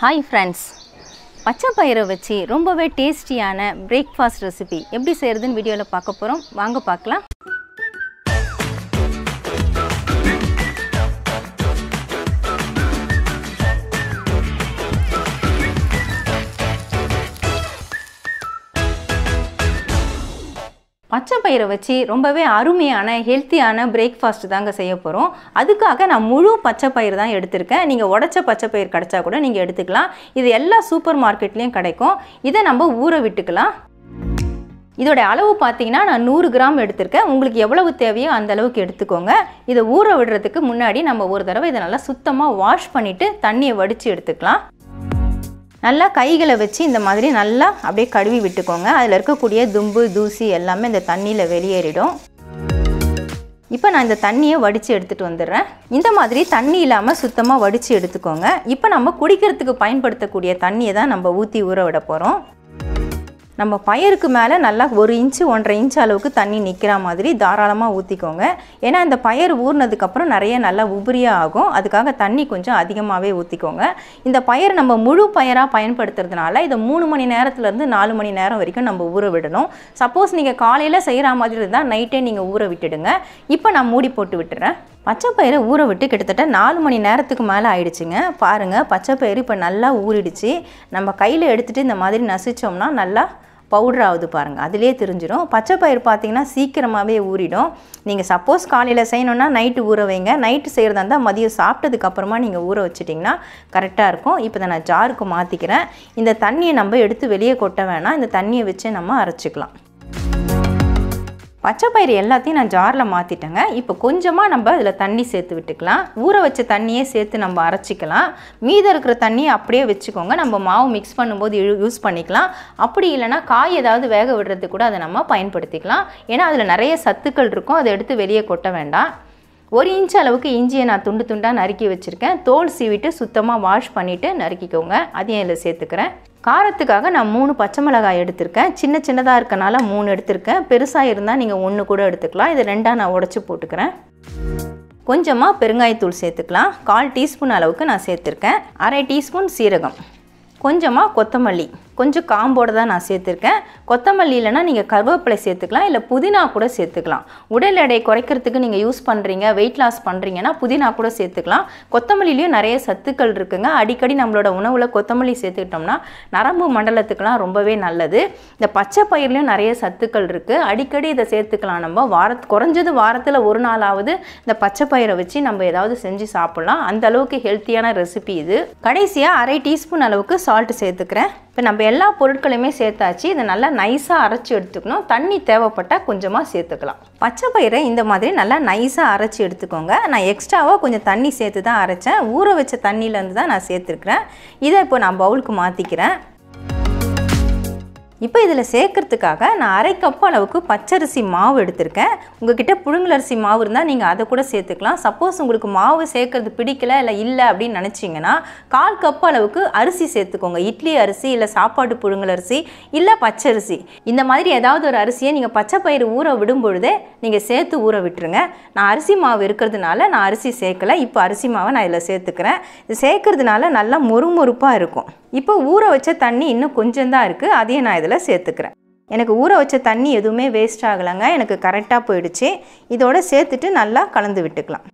hi friends பச்சை பயிரை வச்சு ரொம்பவே டேஸ்டியான பிரேக்ஃபாஸ்ட் ரெசிபி எப்படி செய்கிறதுன்னு வீடியோவில் பார்க்க போகிறோம் வாங்க பார்க்கலாம் பச்சை பயிரை வச்சு ரொம்பவே அருமையான ஹெல்த்தியான பிரேக்ஃபாஸ்ட் தாங்க செய்ய போகிறோம் அதுக்காக நான் முழு பச்சை பயிர் தான் எடுத்திருக்கேன் நீங்கள் உடச்ச பச்சை பயிர் கிடச்சா கூட நீங்கள் எடுத்துக்கலாம் இது எல்லா சூப்பர் மார்க்கெட்லேயும் கிடைக்கும் இதை நம்ம ஊற விட்டுக்கலாம் இதோட அளவு பார்த்தீங்கன்னா நான் நூறு கிராம் எடுத்திருக்கேன் உங்களுக்கு எவ்வளவு தேவையோ அந்த அளவுக்கு எடுத்துக்கோங்க இதை ஊற விடுறதுக்கு முன்னாடி நம்ம ஒரு தடவை இதை நல்லா சுத்தமாக வாஷ் பண்ணிவிட்டு தண்ணியை வடித்து எடுத்துக்கலாம் நல்லா கைகளை வச்சு இந்த மாதிரி நல்லா அப்படியே கழுவி விட்டுக்கோங்க அதில் இருக்கக்கூடிய தும்பு தூசி எல்லாமே இந்த தண்ணியில் வெளியேறிடும் இப்போ நான் இந்த தண்ணியை வடித்து எடுத்துகிட்டு வந்துடுறேன் இந்த மாதிரி தண்ணி இல்லாமல் சுத்தமாக வடித்து எடுத்துக்கோங்க இப்போ நம்ம குடிக்கிறதுக்கு பயன்படுத்தக்கூடிய தண்ணியை தான் நம்ம ஊற்றி ஊற விட போகிறோம் நம்ம பயிருக்கு மேலே நல்லா ஒரு இன்ச்சு ஒன்றரை இன்ச் அளவுக்கு தண்ணி நிற்கிற மாதிரி தாராளமாக ஊற்றிக்கோங்க ஏன்னா இந்த பயிர் ஊறினதுக்கப்புறம் நிறைய நல்லா உபரியாக ஆகும் அதுக்காக தண்ணி கொஞ்சம் அதிகமாகவே ஊற்றிக்கோங்க இந்த பயிர் நம்ம முழு பயிராக பயன்படுத்துறதுனால இதை மூணு மணி நேரத்துலேருந்து நாலு மணி நேரம் வரைக்கும் நம்ம ஊற விடணும் சப்போஸ் நீங்கள் காலையில் செய்கிற மாதிரி இருந்தால் நைட்டே நீங்கள் ஊற விட்டுடுங்க இப்போ நான் மூடி போட்டு விட்டுறேன் பச்சை பயிரை ஊற விட்டு கிட்டத்தட்ட நாலு மணி நேரத்துக்கு மேலே ஆயிடுச்சுங்க பாருங்கள் பச்சை பயிறு இப்போ நல்லா ஊறிடுச்சு நம்ம கையில் எடுத்துகிட்டு இந்த மாதிரி நசிச்சோம்னா நல்லா பவுடர் ஆகுது பாருங்கள் அதிலே தெரிஞ்சிடும் பச்சை பயிர் பார்த்தீங்கன்னா சீக்கிரமாகவே ஊறிடும் நீங்கள் சப்போஸ் காலையில் செய்யணுன்னா நைட்டு ஊற வைங்க நைட்டு செய்கிறதா இருந்தால் மதியம் சாப்பிட்டதுக்கப்புறமா நீங்கள் ஊற வச்சிட்டிங்கன்னா கரெக்டாக இருக்கும் இப்போ இதை நான் ஜாருக்கு மாற்றிக்கிறேன் இந்த தண்ணியை நம்ம எடுத்து வெளியே கொட்ட வேணாம் இந்த தண்ணியை வச்சு நம்ம அரைச்சிக்கலாம் பச்சை பயிறு எல்லாத்தையும் நான் ஜாரில் மாற்றிட்டேங்க இப்போ கொஞ்சமாக நம்ம அதில் தண்ணி சேர்த்து விட்டுக்கலாம் ஊற வச்ச தண்ணியே சேர்த்து நம்ம அரைச்சிக்கலாம் மீதம் இருக்கிற தண்ணியை அப்படியே வச்சுக்கோங்க நம்ம மாவு மிக்ஸ் பண்ணும்போது யூஸ் பண்ணிக்கலாம் அப்படி இல்லைனா காய் ஏதாவது வேக விடுறதுக்கு கூட அதை நம்ம பயன்படுத்திக்கலாம் ஏன்னா அதில் நிறைய சத்துக்கள் இருக்கும் அதை எடுத்து வெளியே கொட்ட வேண்டாம் ஒரு இன்ச் அளவுக்கு இஞ்சியை நான் துண்டு துண்டாக நறுக்கி வச்சுருக்கேன் தோல் சீவிட்டு சுத்தமாக வாஷ் பண்ணிவிட்டு நறுக்கிக்கோங்க அதையும் இதில் சேர்த்துக்கிறேன் காரத்துக்காக நான் மூணு பச்சை மிளகாய் எடுத்திருக்கேன் சின்ன சின்னதாக இருக்கனால மூணு எடுத்திருக்கேன் பெருசாக இருந்தால் நீங்கள் ஒன்று கூட எடுத்துக்கலாம் இது ரெண்டாக நான் உடச்சி போட்டுக்கிறேன் கொஞ்சமாக பெருங்காயத்தூள் சேர்த்துக்கலாம் கால் டீஸ்பூன் அளவுக்கு நான் சேர்த்துருக்கேன் அரை டீஸ்பூன் சீரகம் கொஞ்சமாக கொத்தமல்லி கொஞ்சம் காம்போடு தான் நான் சேர்த்துருக்கேன் கொத்தமல்லி இல்லைனா நீங்கள் கருவேப்பிலை சேர்த்துக்கலாம் இல்லை புதினா கூட சேர்த்துக்கலாம் உடல் எடை குறைக்கிறதுக்கு நீங்கள் யூஸ் பண்ணுறீங்க வெயிட் லாஸ் பண்ணுறீங்கன்னா புதினா கூட சேர்த்துக்கலாம் கொத்தமல்லிலையும் நிறைய சத்துக்கள் இருக்குங்க அடிக்கடி நம்மளோட உணவில் கொத்தமல்லி சேர்த்துக்கிட்டோம்னா நரம்பு மண்டலத்துக்கெலாம் ரொம்பவே நல்லது இந்த பச்சை பயிர்லேயும் நிறைய சத்துக்கள் இருக்குது அடிக்கடி இதை சேர்த்துக்கலாம் நம்ம வார குறைஞ்சது வாரத்தில் ஒரு நாளாவது இந்த பச்சை பயிரை வச்சு நம்ம ஏதாவது செஞ்சு சாப்பிட்லாம் அந்த அளவுக்கு ஹெல்த்தியான ரெசிபி இது கடைசியாக அரை டீஸ்பூன் அளவுக்கு சால்ட் சேர்த்துக்கிறேன் இப்போ நம்ம எல்லா பொருட்களையுமே சேர்த்தாச்சு இதை நல்லா நைஸாக அரைச்சி எடுத்துக்கணும் தண்ணி தேவைப்பட்டால் கொஞ்சமாக சேர்த்துக்கலாம் பச்சை பயிரை இந்த மாதிரி நல்லா நைஸாக அரைச்சி எடுத்துக்கோங்க நான் எக்ஸ்ட்ராவாக கொஞ்சம் தண்ணி சேர்த்து தான் அரைச்சேன் ஊற வச்ச தண்ணியிலேருந்து தான் நான் சேர்த்துருக்குறேன் இதை இப்போ நான் பவுலுக்கு மாற்றிக்கிறேன் இப்போ இதில் சேர்க்கறதுக்காக நான் அரை கப் அளவுக்கு பச்சரிசி மாவு எடுத்திருக்கேன் உங்ககிட்ட புழுங்கலரிசி மாவு இருந்தால் நீங்கள் அதை கூட சேர்த்துக்கலாம் சப்போஸ் உங்களுக்கு மாவு சேர்க்கறது பிடிக்கல இல்லை இல்லை அப்படின்னு நினச்சிங்கன்னா கால் கப் அளவுக்கு அரிசி சேர்த்துக்கோங்க இட்லி அரிசி இல்லை சாப்பாடு புழுங்கலரிசி இல்லை பச்சரிசி இந்த மாதிரி ஏதாவது ஒரு அரிசியை நீங்கள் பச்சை பயிறு ஊற விடும் பொழுதே நீங்கள் சேர்த்து ஊற விட்டுருங்க நான் அரிசி மாவு இருக்கிறதுனால நான் அரிசி சேர்க்கலை இப்போ அரிசி மாவை நான் இதில் சேர்த்துக்கிறேன் இது சேர்க்கறதுனால நல்லா மொறுமொறுப்பாக இருக்கும் இப்போ ஊற வச்ச தண்ணி இன்னும் கொஞ்சம் தான் இருக்குது அதையும் நான் இதில் சேர்த்துக்கிறேன் எனக்கு ஊற வச்ச தண்ணி எதுவுமே வேஸ்ட் ஆகலைங்க எனக்கு கரெக்டாக போயிடுச்சு இதோட சேர்த்துட்டு நல்லா கலந்து விட்டுக்கலாம்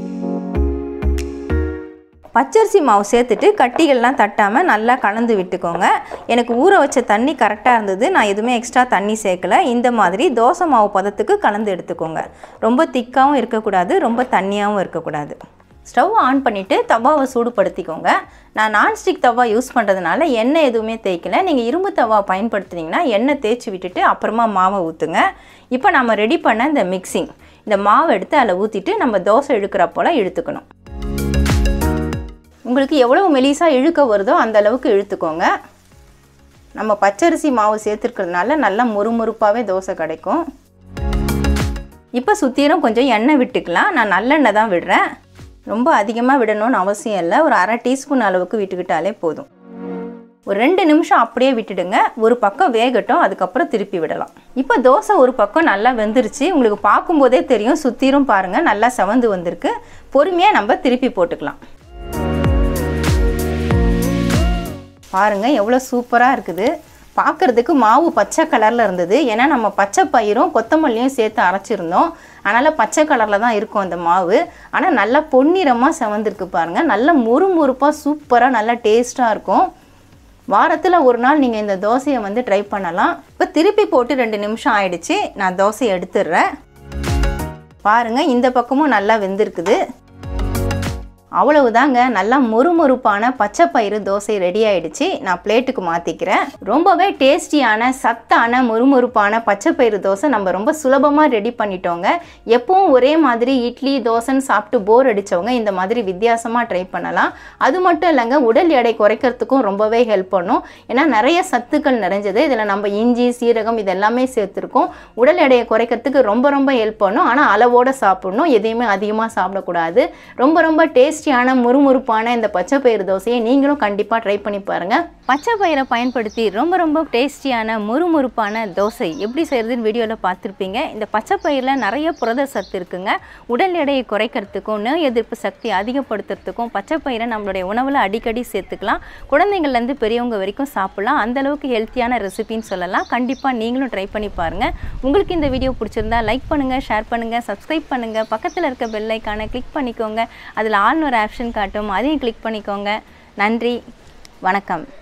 பச்சரிசி மாவு சேர்த்துட்டு கட்டிகள்லாம் தட்டாமல் நல்லா கலந்து விட்டுக்கோங்க எனக்கு ஊற வச்ச தண்ணி கரெக்டாக இருந்தது நான் எதுவுமே எக்ஸ்ட்ரா தண்ணி சேர்க்கல இந்த மாதிரி தோசை மாவு பதத்துக்கு கலந்து எடுத்துக்கோங்க ரொம்ப திக்காகவும் இருக்கக்கூடாது ரொம்ப தண்ணியாகவும் இருக்கக்கூடாது ஸ்டவ் ஆன் பண்ணிவிட்டு தவாவை சூடுபடுத்திக்கோங்க நான் நான்ஸ்டிக் தவா யூஸ் பண்ணுறதுனால எண்ணெய் எதுவுமே தேய்க்கல நீங்கள் இரும்பு தவா பயன்படுத்துனீங்கன்னா எண்ணெய் தேய்ச்சி விட்டுட்டு அப்புறமா மாவை ஊற்றுங்க இப்போ நம்ம ரெடி பண்ண இந்த மிக்சிங் இந்த மாவை எடுத்து அதில் ஊற்றிட்டு நம்ம தோசை இழுக்கிறப்போல இழுத்துக்கணும் உங்களுக்கு எவ்வளவு மெலிசாக இழுக்க வருதோ அந்த அளவுக்கு இழுத்துக்கோங்க நம்ம பச்சரிசி மாவு சேர்த்துருக்கிறதுனால நல்லா முறுமுறுப்பாகவே தோசை கிடைக்கும் இப்போ சுற்றிலும் கொஞ்சம் எண்ணெய் விட்டுக்கலாம் நான் நல்லெண்ணெய் தான் விடுறேன் ரொம்ப அதிகமாக விடணும்னு அவசியம் இல்லை ஒரு அரை டீஸ்பூன் அளவுக்கு விட்டுக்கிட்டாலே போதும் ஒரு ரெண்டு நிமிஷம் அப்படியே விட்டுடுங்க ஒரு பக்கம் வேகட்டும் அதுக்கப்புறம் திருப்பி விடலாம் இப்போ தோசை ஒரு பக்கம் நல்லா வெந்துருச்சு உங்களுக்கு பார்க்கும்போதே தெரியும் சுற்றிரும் பாருங்கள் நல்லா செவந்து வந்திருக்கு பொறுமையாக நம்ம திருப்பி போட்டுக்கலாம் பாருங்கள் எவ்வளோ சூப்பராக இருக்குது பார்க்குறதுக்கு மாவு பச்சை கலரில் இருந்தது ஏன்னா நம்ம பச்சை பயிரும் கொத்தமல்லியும் சேர்த்து அரைச்சிருந்தோம் அதனால் பச்சை கலரில் தான் இருக்கும் அந்த மாவு ஆனால் நல்லா பொன்னிறமாக செவந்திருக்கு பாருங்கள் நல்ல முறுமுறுப்பாக சூப்பராக நல்லா டேஸ்ட்டாக இருக்கும் வாரத்தில் ஒரு நாள் நீங்கள் இந்த தோசையை வந்து ட்ரை பண்ணலாம் இப்போ திருப்பி போட்டு ரெண்டு நிமிஷம் ஆயிடுச்சு நான் தோசையை எடுத்துடுறேன் பாருங்கள் இந்த பக்கமும் நல்லா வெந்திருக்குது அவ்வளவுதாங்க நல்லா மொறுமொறுப்பான பச்சை பயிறு தோசை ரெடி ஆயிடுச்சு நான் பிளேட்டுக்கு மாற்றிக்கிறேன் ரொம்பவே டேஸ்டியான சத்தான மொறுமொறுப்பான பச்சை பயிறு தோசை நம்ம ரொம்ப சுலபமாக ரெடி பண்ணிட்டோங்க எப்பவும் ஒரே மாதிரி இட்லி தோசைன்னு சாப்பிட்டு போர் அடித்தவங்க இந்த மாதிரி வித்தியாசமாக ட்ரை பண்ணலாம் அது மட்டும் இல்லைங்க உடல் எடை குறைக்கிறதுக்கும் ரொம்பவே ஹெல்ப் பண்ணும் ஏன்னா நிறைய சத்துக்கள் நிறைஞ்சது இதில் நம்ம இஞ்சி சீரகம் இதெல்லாமே சேர்த்துருக்கோம் உடல் எடையை குறைக்கிறதுக்கு ரொம்ப ரொம்ப ஹெல்ப் பண்ணும் ஆனால் அளவோடு சாப்பிடணும் எதையுமே அதிகமாக சாப்பிடக்கூடாது ரொம்ப ரொம்ப டேஸ்ட் டேஸ்டியான முறுமுறுப்பான இந்த பச்சை பயிறு தோசையை நீங்களும் கண்டிப்பாக ட்ரை பண்ணி பாருங்கள் பச்சை பயிரை பயன்படுத்தி ரொம்ப ரொம்ப டேஸ்டியான முறுமுறுப்பான தோசை எப்படி செய்கிறதுன்னு வீடியோவில் பார்த்துருப்பீங்க இந்த பச்சை பயிரில் நிறைய புரத சத்து இருக்குங்க உடல் எடையை குறைக்கிறதுக்கும் நோய் எதிர்ப்பு சக்தி அதிகப்படுத்துறதுக்கும் பச்சை பயிரை நம்மளுடைய உணவில் அடிக்கடி சேர்த்துக்கலாம் குழந்தைங்கள்லேருந்து பெரியவங்க வரைக்கும் சாப்பிட்லாம் அந்தளவுக்கு ஹெல்த்தியான ரெசிபின்னு சொல்லலாம் கண்டிப்பாக நீங்களும் ட்ரை பண்ணி பாருங்கள் உங்களுக்கு இந்த வீடியோ பிடிச்சிருந்தா லைக் பண்ணுங்கள் ஷேர் பண்ணுங்கள் சப்ஸ்கிரைப் பண்ணுங்கள் பக்கத்தில் இருக்க பெல் ஐக்கானை கிளிக் பண்ணிக்கோங்க அதில் ஆல்னு ஒரு ஆப்ஷன் காட்டும் அதையும் கிளிக் பண்ணிக்கோங்க நன்றி வணக்கம்